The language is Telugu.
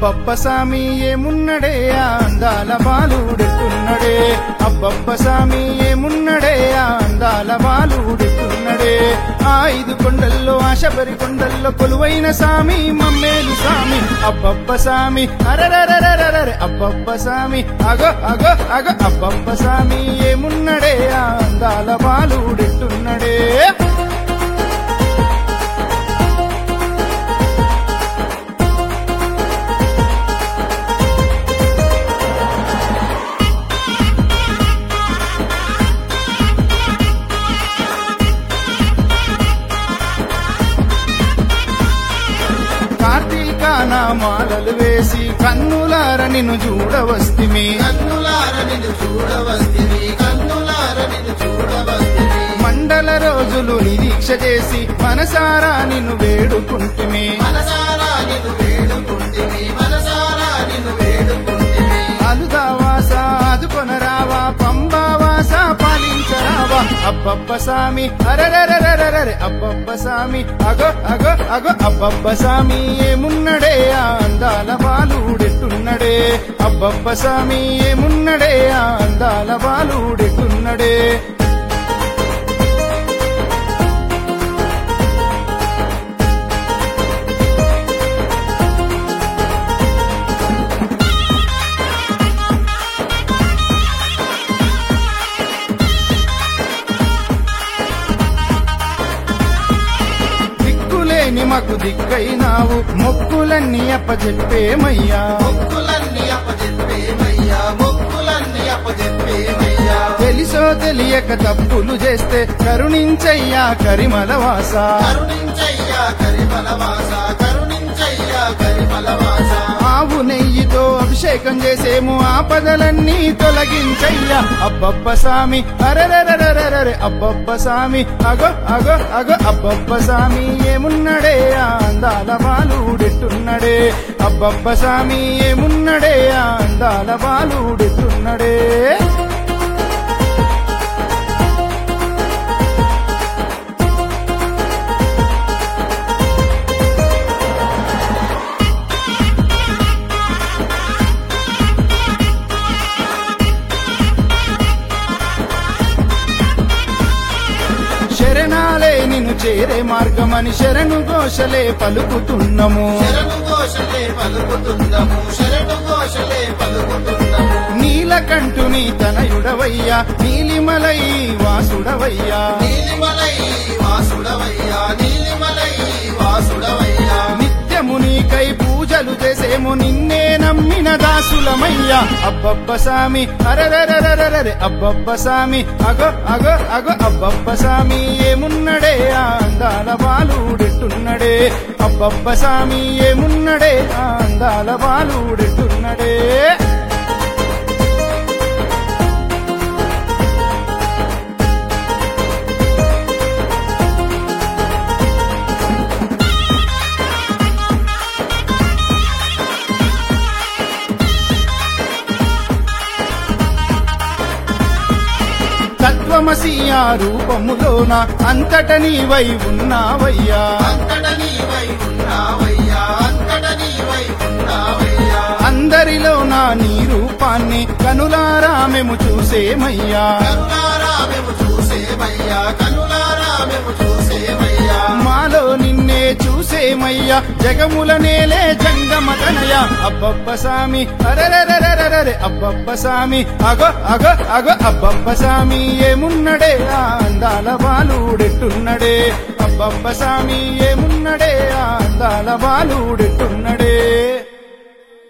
అబ్బబ్బ సామి ఏమున్నడే ఆ అందాల బాలుడెట్టున్నడే అబ్బబ్బ సామి ఏమున్నడే ఆ అందాల బాలుడెట్టున్నడే ఆ ఐదు కొండల్లో ఆశబరి కొండల్లో కొలువైన సామి మమ్మేలు సామి అబ్బబ్బ సామి అరరరరరరే అబ్బబ్బ సామి అగో అగో అగో అబ్బబ్బ సామి ఏమున్నడే ఆ అందాల బాలుడెట్టున్నడే కార్తీక నామాలలు వేసి కన్నులార నిన్ను చూడవస్తిమి కన్నులార నిన్ను చూడవస్తివి కన్నులార నిన్ను చూడవస్తివి మండల రోజులు నిరీక్ష చేసి మనసారా నిన్ను వేడుకుంటుమి మనసారా నిన్ను వేడుకుంటివి మనసారా నిన్ను వేడుకుంటివి అలుదావాస అదుకొనరావా పంబావాస పాలించరావా అబ్బబ్బ సామి అరరరరరరే అబ్బబ్బ సామి అగో అగో అగో అబ్బబ్బ సామి ఏమున్నడే ఆ అందాల బాలుడెట్టున్నడే అబ్బబ్బ సామి ఏమున్నడే ఆ అందాల బాలుడెట్టున్నడే దిక్కులేని మాకు దిక్కైనావు మొక్కులన్నీ అప్పచెప్పేమయ్యా మొక్కులన్నీ అప్పచెప్పేమయ్యా మొక్కులన్నీ అప్పచెప్పేమయ్యా తెలిసో తెలియక తప్పులు చేస్తే కరుణించయ్యా కరిమల వాస కరుణించయ్యా కరిమల వాస కరుణించయ్యా కరిమల వాస ఆవు నెయ్యితో అభిషేకం చేసేము ఆపదలన్నీ తొలగించయ్యా అబ్బబ్బ సామి అరరరరరరే అబ్బబ్బ సామి అగో అగో అగో అబ్బబ్బ సామి ఏమున్నడే ఆ అందాల బాలుడెట్టున్నడే అబ్బబ్బ సామి ఏమున్నడే ఆ అందాల బాలుడెట్టున్నడే శరణాలే నిన్ను చేరే మార్గమని శరణు ఘోషలే పలుకుతున్నము శరణు ఘోషలే పలుకుతుందము శరణు ఘోషలే పలుకుతుందము నీలకంఠుని తనయుడవయ్యా నీలిమలై వాసుడవయ్యా నీలిమలై వాసుడవయ్యా నీలిమలై వాసుడవయ్యా నిత్యము నీకై పూజలు చేసేము నిన్నే నమ్మిన దాసులమయ్యా అబ్బబ్బ సామి అరరరరరరే అబ్బబ్బ సామి అగో అగో అగో అబ్బబ్బ సామి ఏమున్నడే ఆ అందాల బాలుడెట్టున్నడే అబ్బబ్బ సామి ఏమున్నడే ఆ అందాల బాలుడెట్టున్నడే తత్వమసీయా రూపములోన అంతట నీవై ఉన్నావయ్యా అంతట నీవై ఉన్నావయ్యా అంతట నీవై ఉన్నావయ్యా అందరిలో నా నీ రూపాన్ని కనులారా మేము చూసేమయ్యా కనులారా మేము చూసేమయ్యా కనులారా మేము చూసేమయ్యా మాలో నిన్నే చూసేమయ్యా జగముల నేలే జంగమ తనయ అబ్బబ్బ సామి అరరరరరరే అబ్బబ్బ సామి అగో అగో అగో అబ్బబ్బ సామి ఏమున్నడే ఆ అందాల బాలుడెట్టున్నడే అబ్బబ్బ సామి ఏమున్నడే ఆ అందాల బాలుడెట్టున్నడే